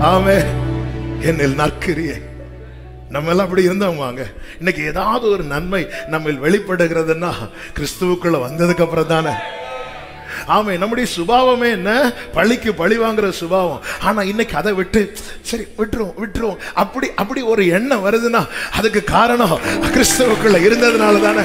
ஆமே என்னில் நற்கிரியை நம்ம எல்லாம் அப்படி இருந்தோமாங்க இன்னைக்கு ஏதாவது ஒரு நன்மை நம்ம வெளிப்படுகிறதுன்னா கிறிஸ்துவுக்குள்ள வந்ததுக்கு அப்புறம் தானே ஆமே நம்முடைய சுபாவமே என்ன பழிக்கு பழி வாங்குற சுபாவம் ஆனா இன்னைக்கு அதை விட்டு சரி விட்டுரும் விட்டுரும் அப்படி அப்படி ஒரு எண்ணம் வருதுன்னா அதுக்கு காரணம் கிறிஸ்துவுக்குள்ள இருந்ததுனால தானே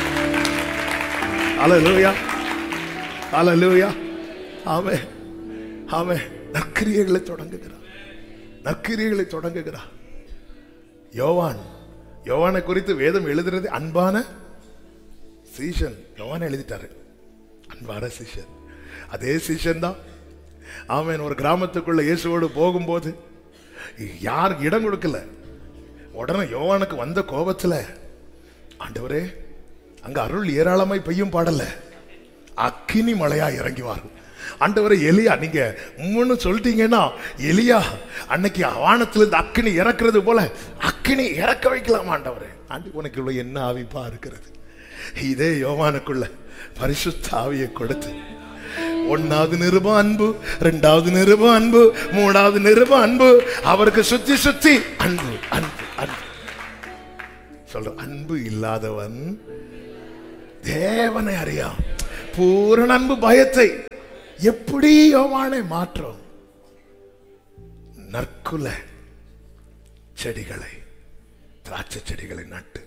அலலூயா அலலூயா ஆமே ஆமே நற்கிரியைகளை தொடங்குகிறார் நற்கிரியைகளை தொடங்குகிறார் யோவான் யோவானை குறித்து வேதம் எழுதுறது அன்பான சீஷன் யோவான் எழுதிட்டாரு அன்பான சீஷன் அதே சீஷன் தான் ஆமேன் ஒரு கிராமத்துக்குள்ள இயேசுவோடு போகும்போது யார் இடம் கொடுக்கல உடனே யோவானுக்கு வந்த கோபத்துல ஆண்டவரே அங்க அருள் ஏராளமாய் பெய்யும் பாடல அக்கினி மழையா இறங்குவார் ஆண்டவரே எலியா நீங்க உம்முன்னு சொல்லிட்டீங்கன்னா எலியா அன்னைக்கு வானத்துல இருந்து அக்கினி இறக்குறது போல அக்கினி இறக்க வைக்கலாம் ஆண்டவரே ஆண்டு உனக்குள்ள என்ன ஆவிப்பா இருக்கிறது இதே யோவானுக்குள்ள பரிசுத்த ஆவியை கொடுத்து ஒன்னாவது நிருபம் அன்பு ரெண்டாவது நிருபம் அன்பு மூணாவது நிருபம் அன்பு அவருக்கு சுத்தி சுத்தி அன்பு அன்பு அன்பு சொல்ற அன்பு இல்லாதவன் தேவனை அறியா பூரண அன்பு பயத்தை எப்படி யோவானை மாற்றும் நற்குல செடிகளை திராட்சை செடிகளை நட்டு